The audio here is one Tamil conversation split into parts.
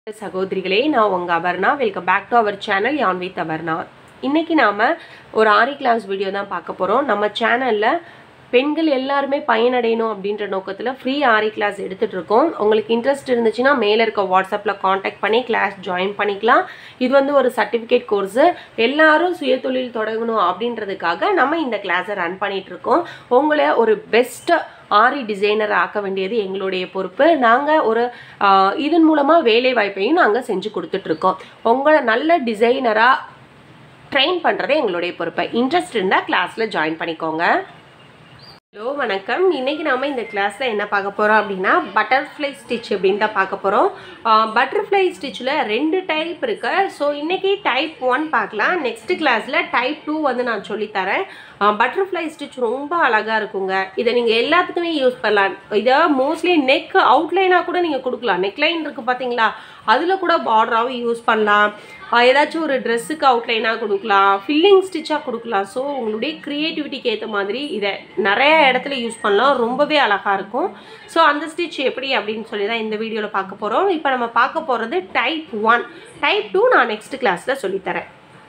சகோதரிகளே நான் உங்கள் Aparna welcome back to our channel yarn with Aparna இன்னைக்கு நாம் ஒரு ஆரி கிளாஸ் வீடியோ தான் பார்க்க போகிறோம் நம்ம சேனலில் பெண்கள் எல்லாருமே பயனடையணும் அப்படின்ற நோக்கத்தில் ஃப்ரீ ஆரி கிளாஸ் எடுத்துகிட்டு இருக்கோம் உங்களுக்கு இன்ட்ரெஸ்ட் இருந்துச்சுன்னா மேலே இருக்க வாட்ஸ்அப்பில் காண்டாக்ட் பண்ணி கிளாஸ் ஜாயின் பண்ணிக்கலாம் இது வந்து ஒரு சர்டிஃபிகேட் கோர்ஸு எல்லாரும் சுயதொழில் தொடங்கணும் அப்படின்றதுக்காக நம்ம இந்த கிளாஸை ரன் பண்ணிட்டு இருக்கோம் உங்களை ஒரு பெஸ்ட் ஆரி டிசைனர் ஆக்க வேண்டியது எங்களுடைய பொறுப்பு நாங்கள் ஒரு ஆஹ், இதன் மூலமாக வேலை வாய்ப்பையும் நாங்கள் செஞ்சு கொடுத்துட்ருக்கோம் உங்களை நல்ல டிசைனராக ட்ரெயின் பண்ணுறதே எங்களுடைய பொறுப்பு இன்ட்ரெஸ்ட் இருந்தால் கிளாஸில் ஜாயின் பண்ணிக்கோங்க ஹலோ வணக்கம் இன்னைக்கு நாம இந்த கிளாஸில் என்ன பார்க்க போகிறோம் அப்படின்னா பட்டர்ஃப்ளை ஸ்டிச் அப்படின்னு தான் பார்க்க போகிறோம் பட்டர்ஃப்ளை ஸ்டிச்சில் ரெண்டு டைப் இருக்கு ஸோ இன்னைக்கு டைப் ஒன் பார்க்கலாம் நெக்ஸ்ட் கிளாஸில் டைப் டூ வந்து நான் சொல்லித்தரேன் பட்டர்ஃப்ளை ஸ்டிச் ரொம்ப அழகாக இருக்குங்க இதை நீங்கள் எல்லாத்துக்குமே யூஸ் பண்ணலாம் இதை மோஸ்ட்லி நெக் அவுட்லைனாக கூட நீங்கள் கொடுக்கலாம் நெக்லைன் இருக்குது பார்த்தீங்களா அதில் கூட பார்டராகவும் யூஸ் பண்ணலாம் ஆஹ் ஏதாச்சும் ஒரு ட்ரெஸ்ஸுக்கு அவுட்லைனாக கொடுக்கலாம் ஃபில்லிங் ஸ்டிச்சாக கொடுக்கலாம் ஸோ உங்களுடைய க்ரியேட்டிவிட்டிக்கு ஏற்ற மாதிரி இதை நிறைய இடத்துல யூஸ் பண்ணலாம் ரொம்பவே அழகாக இருக்கும் ஸோ அந்த ஸ்டிச் எப்படி அப்படின்னு சொல்லி தான் இந்த வீடியோவில் பார்க்க போகிறோம் இப்போ நம்ம பார்க்க போகிறது டைப் ஒன் டைப் டூ நான் நெக்ஸ்ட் கிளாஸில் சொல்லித்தரேன்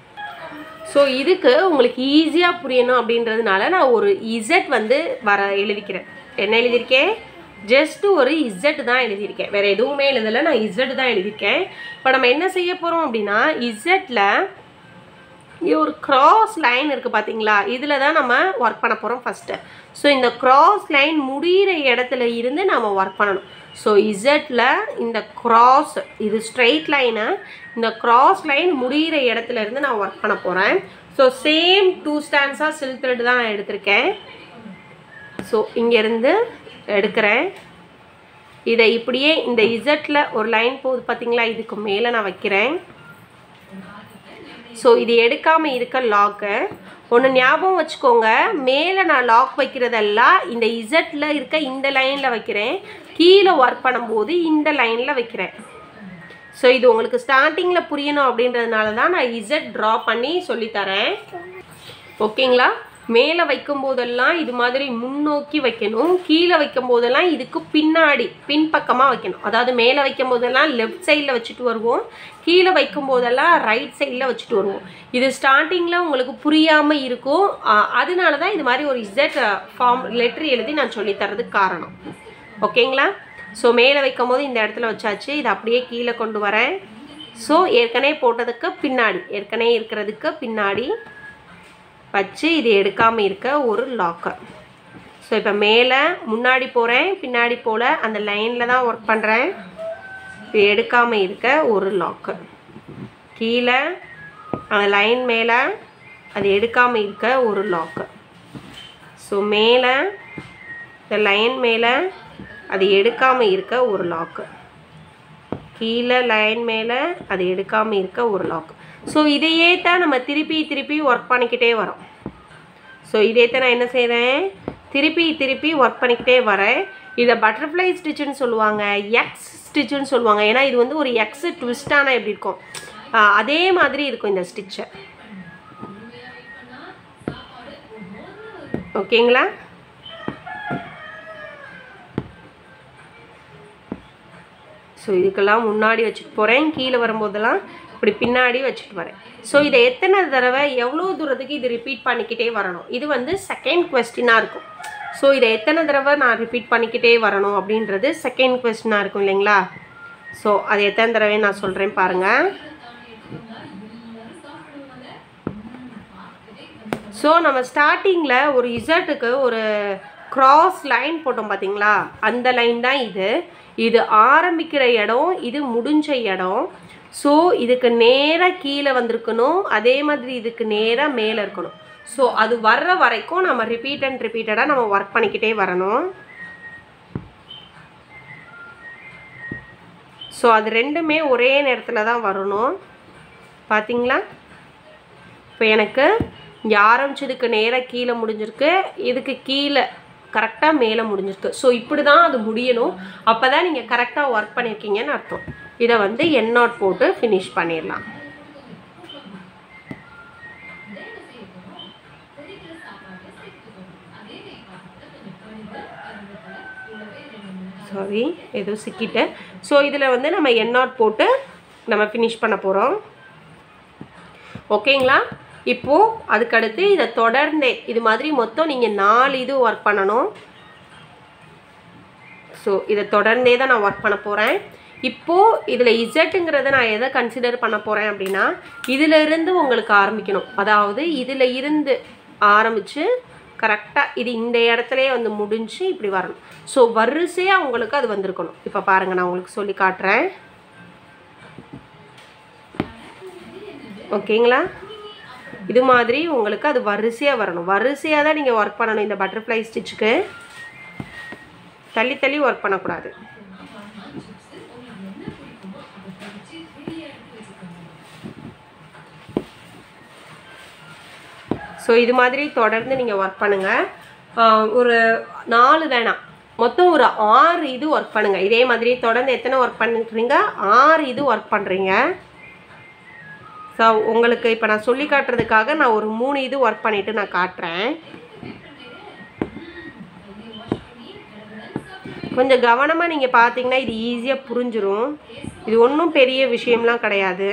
ஸோ இதுக்கு உங்களுக்கு ஈஸியாக புரியணும் அப்படின்றதுனால நான் ஒரு இசட் வந்து வர எழுதிக்கிறேன் என்ன எழுதியிருக்கேன் ஜஸ்ட்டு ஒரு இசட் தான் எழுதியிருக்கேன் வேறு எதுவுமே எழுதலை நான் இசட் தான் எழுதியிருக்கேன் இப்போ நம்ம என்ன செய்ய போகிறோம் அப்படின்னா இசட்டில் இங்கே ஒரு கிராஸ் லைன் இருக்குது பார்த்தீங்களா இதில் தான் நம்ம ஒர்க் பண்ண போகிறோம் ஃபஸ்ட்டு ஸோ இந்த கிராஸ் லைன் முடிகிற இடத்துல இருந்து நம்ம ஒர்க் பண்ணணும் ஸோ இசட்டில் இந்த கிராஸ் இது ஸ்ட்ரெயிட் லைனை இந்த கிராஸ் லைன் முடிகிற இடத்துல இருந்து நான் ஒர்க் பண்ண போகிறேன் ஸோ சேம் டூ ஸ்டாண்ட்ஸாக சில் த்ரெட் தான் நான் எடுத்திருக்கேன் ஸோ இங்கேருந்து எடுக்கிறேன் இதை இப்படியே இந்த இசட்டில் ஒரு லைன் போகுது பார்த்தீங்களா இதுக்கு மேலே நான் வைக்கிறேன் ஸோ இது எடுக்காமல் இருக்க லாக்கு ஒன்று ஞாபகம் வச்சுக்கோங்க மேலே நான் லாக் வைக்கிறதெல்லாம் இந்த இசட்டில் இருக்க இந்த லைனில் வைக்கிறேன் கீழே ஒர்க் பண்ணும்போது இந்த லைனில் வைக்கிறேன் ஸோ இது உங்களுக்கு ஸ்டார்டிங்கில் புரியணும் அப்படின்றதுனால தான் நான் இசட் ட்ரா பண்ணி சொல்லித்தரேன் ஓகேங்களா மேலே வைக்கும் போதெல்லாம் இது மாதிரி முன்னோக்கி வைக்கணும் கீழே வைக்கும் போதெல்லாம் இதுக்கு பின்னாடி பின்பக்கமாக வைக்கணும் அதாவது மேலே வைக்கும் போதெல்லாம் லெஃப்ட் சைடில் வச்சுட்டு வருவோம் கீழே வைக்கும் போதெல்லாம் ரைட் சைடில் வச்சுட்டு வருவோம் இது ஸ்டார்டிங்கில் உங்களுக்கு புரியாமல் இருக்கும் ஆஹ் அதனால தான் இது மாதிரி ஒரு இசட் ஃபார்ம் லெட்டர் எழுதி நான் சொல்லித்தரதுக்கு காரணம் ஓகேங்களா ஸோ மேலே வைக்கும் போது இந்த இடத்துல வச்சாச்சு இதை அப்படியே கீழே கொண்டு வரேன் ஸோ ஏற்கனவே போட்டதுக்கு பின்னாடி ஏற்கனவே இருக்கிறதுக்கு பின்னாடி வச்சு இது எடுக்காமல் இருக்க ஒரு லாக்கர் ஸோ இப்போ மேலே முன்னாடி போகிறேன் பின்னாடி போல் அந்த லைனில் தான் ஒர்க் பண்ணுறேன் இது எடுக்காமல் இருக்க ஒரு லாக்கர் கீழே அந்த லைன் மேலே அது எடுக்காமல் இருக்க ஒரு லாக்கர் ஸோ மேலே இந்த லைன் மேலே அது எடுக்காமல் இருக்க ஒரு லாக்கு கீழே லைன் மேலே அது எடுக்காமல் இருக்க ஒரு லாக் ஸோ இதையே தான் நம்ம திருப்பி திருப்பி ஒர்க் பண்ணிக்கிட்டே வரோம் ஸோ இதே தான் நான் என்ன செய்கிறேன் திருப்பி திருப்பி ஒர்க் பண்ணிக்கிட்டே வரேன் இதை பட்டர்ஃப்ளை ஸ்டிச்சுன்னு சொல்லுவாங்க எக்ஸ் ஸ்டிச்சுன்னு சொல்லுவாங்க ஏன்னா இது வந்து ஒரு எக்ஸ் ட்விஸ்டான எப்படி இருக்கும் ஆஹ் அதே மாதிரி இருக்கும் இந்த ஸ்டிச்சை ஓகேங்களா ஸோ இதுக்கெல்லாம் முன்னாடி வச்சுட்டு போகிறேன் கீழே வரும்போதெல்லாம் இப்படி பின்னாடி வச்சுட்டு வரேன் ஸோ இதை எத்தனை தடவை எவ்வளோ தூரத்துக்கு இது ரிப்பீட் பண்ணிக்கிட்டே வரணும் இது வந்து செகண்ட் கொஸ்டினாக இருக்கும் ஸோ இதை எத்தனை தடவை நான் ரிப்பீட் பண்ணிக்கிட்டே வரணும் அப்படின்றது செகண்ட் கொஸ்டினாக இருக்கும் இல்லைங்களா ஸோ அது எத்தனை தடவை நான் சொல்கிறேன் பாருங்கள் ஸோ நம்ம ஸ்டார்டிங்கில் ஒரு இசட்டுக்கு ஒரு கிராஸ் லைன் போட்டோம் பார்த்தீங்களா அந்த லைன் தான் இது இது ஆரம்பிக்கிற இடம் இது முடிஞ்ச இடம் ஸோ இதுக்கு நேராக கீழே வந்திருக்கணும் அதே மாதிரி இதுக்கு நேராக மேலே இருக்கணும் ஸோ அது வர்ற வரைக்கும் நம்ம ரிப்பீட் அண்ட் ரிப்பீட்டடாக நம்ம ஒர்க் பண்ணிக்கிட்டே வரணும் ஸோ அது ரெண்டுமே ஒரே நேரத்தில் தான் வரணும் பார்த்தீங்களா இப்போ எனக்கு இங்கே ஆரம்பிச்சதுக்கு நேராக கீழே முடிஞ்சிருக்கு இதுக்கு கீழே கரெக்டாக மேலே முடிஞ்சிருக்கு ஸோ இப்படி தான் அது முடியணும் அப்போ தான் நீங்கள் கரெக்டாக ஒர்க் பண்ணியிருக்கீங்கன்னு அர்த்தம் இதை வந்து என் நாட் போட்டு ஃபினிஷ் பண்ணிடலாம் ஸோ சாரி ஏதோ சிக்கிட்டு ஸோ இதில் வந்து நம்ம எண்ணாட் போட்டு நம்ம ஃபினிஷ் பண்ண போகிறோம் ஓகேங்களா இப்போது அதுக்கடுத்து இதை தொடர்ந்தே இது மாதிரி மொத்தம் நீங்கள் நாலு இது ஒர்க் பண்ணணும் ஸோ இதை தொடர்ந்தே தான் நான் ஒர்க் பண்ண போகிறேன் இப்போது இதில் இசட்டுங்கிறத நான் எதை கன்சிடர் பண்ண போகிறேன் அப்படின்னா இதில் இருந்து உங்களுக்கு ஆரம்பிக்கணும் அதாவது இதில் இருந்து ஆரம்பித்து கரெக்டாக இது இந்த இடத்துலயே வந்து முடிஞ்சு இப்படி வரணும் ஸோ வரிசையாக உங்களுக்கு அது வந்திருக்கணும் இப்போ பாருங்கள் நான் உங்களுக்கு சொல்லி காட்டுறேன் ஓகேங்களா இது மாதிரி உங்களுக்கு அது வரிசையாக வரணும் வரிசையாக தான் நீங்கள் ஒர்க் பண்ணணும் இந்த பட்டர்ஃப்ளை ஸ்டிச்சுக்கு தள்ளி தள்ளி ஒர்க் பண்ணக்கூடாது ஸோ இது மாதிரி தொடர்ந்து நீங்கள் ஒர்க் பண்ணுங்கள் ஒரு நாலு வேணாம் மொத்தம் ஒரு ஆறு இது ஒர்க் பண்ணுங்கள் இதே மாதிரி தொடர்ந்து எத்தனை ஒர்க் பண்ணுறீங்க ஆறு இது ஒர்க் பண்ணுறீங்க ஸோ உங்களுக்கு இப்போ நான் சொல்லி காட்டுறதுக்காக நான் ஒரு மூணு இது ஒர்க் பண்ணிவிட்டு நான் காட்டுறேன் கொஞ்சம் கவனமாக நீங்கள் பார்த்தீங்கன்னா இது ஈஸியாக புரிஞ்சிரும் இது ஒன்றும் பெரிய விஷயம்லாம் கிடையாது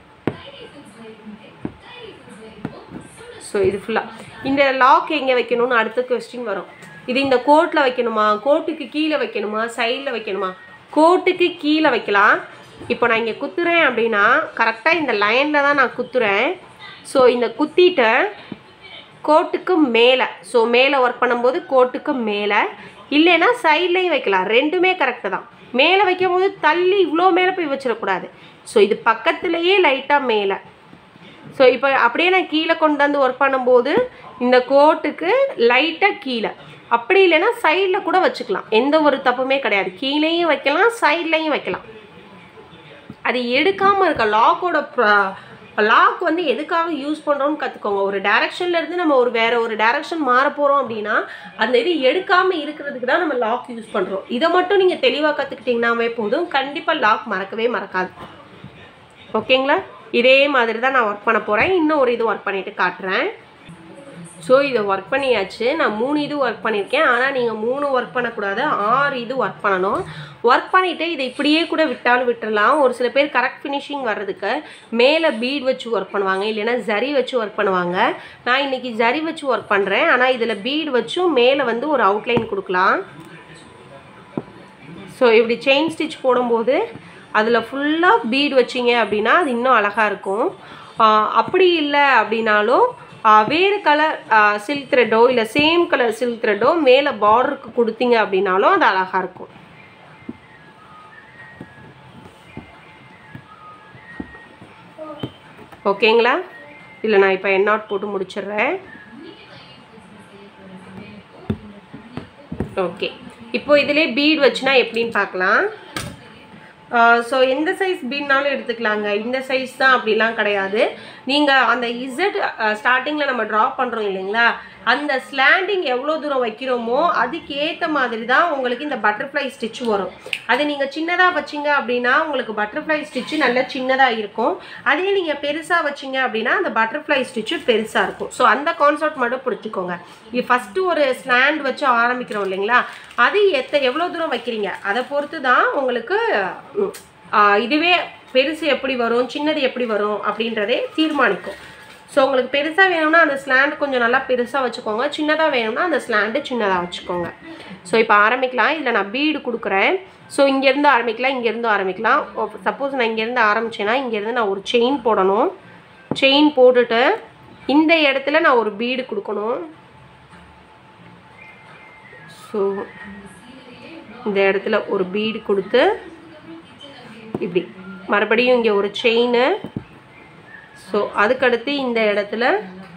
ஸோ இது ஃபுல்லாக இந்த லாக் எங்கே வைக்கணும்னு அடுத்த கொஸ்டின் வரும் இது இந்த கோட்டில் வைக்கணுமா கோட்டுக்கு கீழே வைக்கணுமா சைடில் வைக்கணுமா கோட்டுக்கு கீழே வைக்கலாம் இப்போ நான் இங்கே குத்துறேன் அப்படின்னா கரெக்டாக இந்த லைனில் தான் நான் குத்துறேன் ஸோ இந்த குத்திட்ட கோட்டுக்கு மேலே ஸோ மேலே ஒர்க் பண்ணும்போது கோட்டுக்கு மேலே இல்லைன்னா சைட்லேயும் வைக்கலாம் ரெண்டுமே கரெக்டு தான் மேலே வைக்கும் போது தள்ளி இவ்வளோ மேலே போய் வச்சிடக்கூடாது ஸோ இது பக்கத்துலேயே லைட்டாக மேலே ஸோ இப்போ அப்படியே நான் கீழே கொண்டு வந்து ஒர்க் பண்ணும்போது இந்த கோட்டுக்கு லைட்டாக கீழே அப்படி இல்லைன்னா சைடில் கூட வச்சுக்கலாம் எந்த ஒரு தப்புமே கிடையாது கீழேயும் வைக்கலாம் சைட்லேயும் வைக்கலாம் அது எடுக்காமல் இருக்க லாக்கோட லாக் வந்து எதுக்காக யூஸ் பண்ணுறோன்னு கற்றுக்கோங்க ஒரு டேரெக்ஷன்ல இருந்து நம்ம ஒரு வேற ஒரு டேரெக்ஷன் மாற போகிறோம் அப்படின்னா அந்த இது எடுக்காமல் இருக்கிறதுக்கு தான் நம்ம லாக் யூஸ் பண்ணுறோம் இதை மட்டும் நீங்கள் தெளிவாக கற்றுக்கிட்டிங்கனாவே போதும் கண்டிப்பாக லாக் மறக்கவே மறக்காது ஓகேங்களா இதே மாதிரி தான் நான் ஒர்க் பண்ண போகிறேன் இன்னும் ஒரு இது ஒர்க் பண்ணிவிட்டு காட்டுறேன் ஸோ இதை ஒர்க் பண்ணியாச்சு நான் மூணு இது ஒர்க் பண்ணியிருக்கேன் ஆனால் நீங்கள் மூணு ஒர்க் பண்ணக்கூடாது ஆறு இது ஒர்க் பண்ணணும் ஒர்க் பண்ணிவிட்டு இதை இப்படியே கூட விட்டாலும் விட்டுறலாம் ஒரு சில பேர் கரெக்ட் ஃபினிஷிங் வர்றதுக்கு மேலே பீட் வச்சு ஒர்க் பண்ணுவாங்க இல்லைன்னா ஜரி வச்சு ஒர்க் பண்ணுவாங்க நான் இன்றைக்கி ஜரி வச்சு ஒர்க் பண்ணுறேன் ஆனால் இதில் பீட் வச்சும் மேலே வந்து ஒரு அவுட்லைன் கொடுக்கலாம் ஸோ இப்படி செயின் ஸ்டிச் போடும்போது அதில் ஃபுல்லாக பீட் வச்சிங்க அப்படின்னா அது இன்னும் அழகாக இருக்கும் அப்படி இல்லை அப்படின்னாலும் வேறு கலர் சில்க் த்ரெட்டோ இல்லை சேம் கலர் சில்க் த்ரெட்டோ மேலே பார்டருக்கு கொடுத்தீங்க அப்படின்னாலும் அது அழகாக இருக்கும் ஓகேங்களா இல்லை நான் இப்போ எண்ணாட் போட்டு முடிச்சிடுறேன் ஓகே இப்போ இதிலே பீட் வச்சுனா எப்படின்னு பார்க்கலாம் ஸோ எந்த சைஸ் பீட்னாலும் எடுத்துக்கலாங்க இந்த சைஸ் தான் அப்படிலாம் கிடையாது நீங்கள் அந்த இசட் ஸ்டார்டிங்கில் நம்ம ட்ரா பண்ணுறோம் இல்லைங்களா அந்த ஸ்லாண்டிங் எவ்வளோ தூரம் வைக்கிறோமோ அதுக்கு ஏற்ற மாதிரி தான் உங்களுக்கு இந்த பட்டர்ஃப்ளை ஸ்டிச் வரும் அது நீங்கள் சின்னதாக வச்சிங்க அப்படின்னா உங்களுக்கு பட்டர்ஃப்ளை ஸ்டிச்சு நல்லா சின்னதாக இருக்கும் அதே நீங்கள் பெருசாக வச்சிங்க அப்படின்னா அந்த பட்டர்ஃப்ளை ஸ்டிச்சு பெருசாக இருக்கும் ஸோ அந்த கான்செப்ட் மட்டும் பிடிச்சிக்கோங்க இது ஃபஸ்ட்டு ஒரு ஸ்லாண்ட் வச்சு ஆரம்பிக்கிறோம் இல்லைங்களா அது எத்த எவ்வளோ தூரம் வைக்கிறீங்க அதை பொறுத்து தான் உங்களுக்கு இதுவே பெருசு எப்படி வரும் சின்னது எப்படி வரும் அப்படின்றதே தீர்மானிக்கும் ஸோ உங்களுக்கு பெருசாக வேணும்னா அந்த ஸ்லாண்ட் கொஞ்சம் நல்லா பெருசாக வச்சுக்கோங்க சின்னதாக வேணும்னா அந்த ஸ்லாண்டு சின்னதாக வச்சுக்கோங்க ஸோ இப்போ ஆரம்பிக்கலாம் இதில் நான் பீடு கொடுக்குறேன் ஸோ இங்கேருந்து ஆரம்பிக்கலாம் இங்கேருந்து ஆரம்பிக்கலாம் சப்போஸ் நான் இங்கேருந்து ஆரம்பிச்சேன்னா இங்கேருந்து நான் ஒரு செயின் போடணும் செயின் போட்டுட்டு இந்த இடத்துல நான் ஒரு பீடு கொடுக்கணும் ஸோ இந்த இடத்துல ஒரு பீடு கொடுத்து இப்படி மறுபடியும் இங்கே ஒரு செயின் ஸோ அதுக்கடுத்து இந்த இடத்துல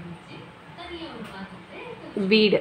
வீடு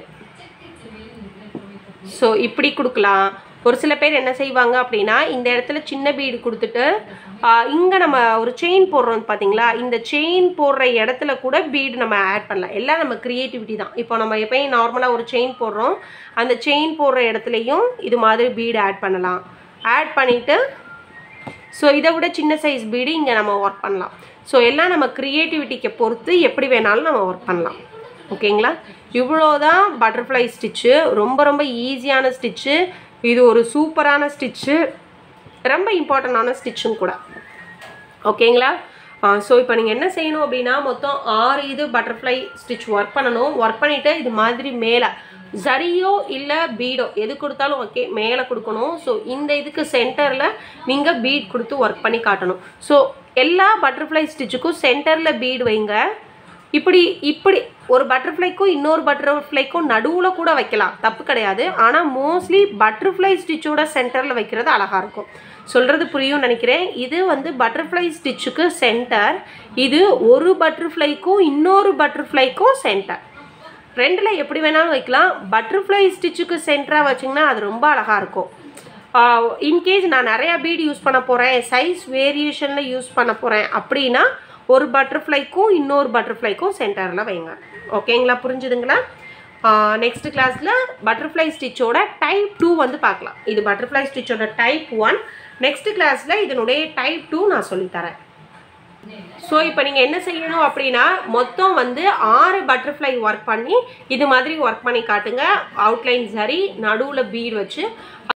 ஸோ இப்படி கொடுக்கலாம் ஒரு சில பேர் என்ன செய்வாங்க அப்படின்னா இந்த இடத்துல சின்ன பீடு கொடுத்துட்டு இங்கே நம்ம ஒரு செயின் போடுறோம் பார்த்தீங்களா இந்த செயின் போடுற இடத்துல கூட பீடு நம்ம ஆட் பண்ணலாம் எல்லாம் நம்ம க்ரியேட்டிவிட்டி தான் இப்போ நம்ம எப்பயும் நார்மலாக ஒரு செயின் போடுறோம் அந்த செயின் போடுற இடத்துலையும் இது மாதிரி பீடு ஆட் பண்ணலாம் ஆட் பண்ணிவிட்டு ஸோ இதை விட சின்ன சைஸ் பீடு இங்கே நம்ம ஒர்க் பண்ணலாம் ஸோ எல்லாம் நம்ம க்ரியேட்டிவிட்டிக்கு பொறுத்து எப்படி வேணாலும் நம்ம ஒர்க் பண்ணலாம் ஓகேங்களா இவ்வளோ தான் பட்டர்ஃப்ளை ஸ்டிச்சு ரொம்ப ரொம்ப ஈஸியான ஸ்டிச்சு இது ஒரு சூப்பரான ஸ்டிச்சு ரொம்ப இம்பார்ட்டண்டான ஸ்டிச்சும் கூட ஓகேங்களா ஸோ இப்போ நீங்கள் என்ன செய்யணும் அப்படின்னா மொத்தம் ஆறு இது பட்டர்ஃப்ளை ஸ்டிச் ஒர்க் பண்ணணும் ஒர்க் பண்ணிவிட்டு இது மாதிரி மேலே ஜரியோ இல்லை பீடோ எது கொடுத்தாலும் ஓகே மேலே கொடுக்கணும் ஸோ இந்த இதுக்கு சென்டரில் நீங்கள் பீட் கொடுத்து ஒர்க் பண்ணி காட்டணும் ஸோ எல்லா பட்டர்ஃப்ளை ஸ்டிச்சுக்கும் சென்டரில் பீட் வைங்க இப்படி இப்படி ஒரு பட்டர்ஃப்ளைக்கும் இன்னொரு பட்டர்ஃப்ளைக்கும் நடுவில் கூட வைக்கலாம் தப்பு கிடையாது ஆனால் மோஸ்ட்லி பட்டர்ஃப்ளை ஸ்டிச்சோட சென்டரில் வைக்கிறது அழகாக இருக்கும் சொல்கிறது புரியும் நினைக்கிறேன் இது வந்து பட்டர்ஃப்ளை ஸ்டிச்சுக்கு சென்டர் இது ஒரு பட்டர்ஃப்ளைக்கும் இன்னொரு பட்டர்ஃப்ளைக்கும் சென்டர் ரெண்டில் எப்படி வேணாலும் வைக்கலாம் பட்டர்ஃப்ளை ஸ்டிச்சுக்கு சென்டராக வச்சிங்கன்னா அது ரொம்ப அழகாக இருக்கும் இன்கேஸ் நான் நிறையா பீட் யூஸ் பண்ண போகிறேன் சைஸ் வேரியேஷனில் யூஸ் பண்ண போகிறேன் அப்படின்னா ஒரு பட்டர்ஃப்ளைக்கும் இன்னொரு பட்டர்ஃப்ளைக்கும் சென்டரில் வைங்க ஓகேங்களா புரிஞ்சுதுங்களா நெக்ஸ்ட் கிளாஸில் பட்டர்ஃப்ளை ஸ்டிச்சோட டைப் டூ வந்து பார்க்கலாம் இது பட்டர்ஃப்ளை ஸ்டிச்சோட டைப் ஒன் நெக்ஸ்ட் கிளாஸில் இதனுடைய டைப் டூ நான் சொல்லித்தரேன் ஸோ இப்போ நீங்கள் என்ன செய்யணும் அப்படின்னா மொத்தம் வந்து ஆறு பட்டர்ஃப்ளை ஒர்க் பண்ணி இது மாதிரி ஒர்க் பண்ணி காட்டுங்க அவுட்லைன் சரி நடுவில் பீட் வச்சு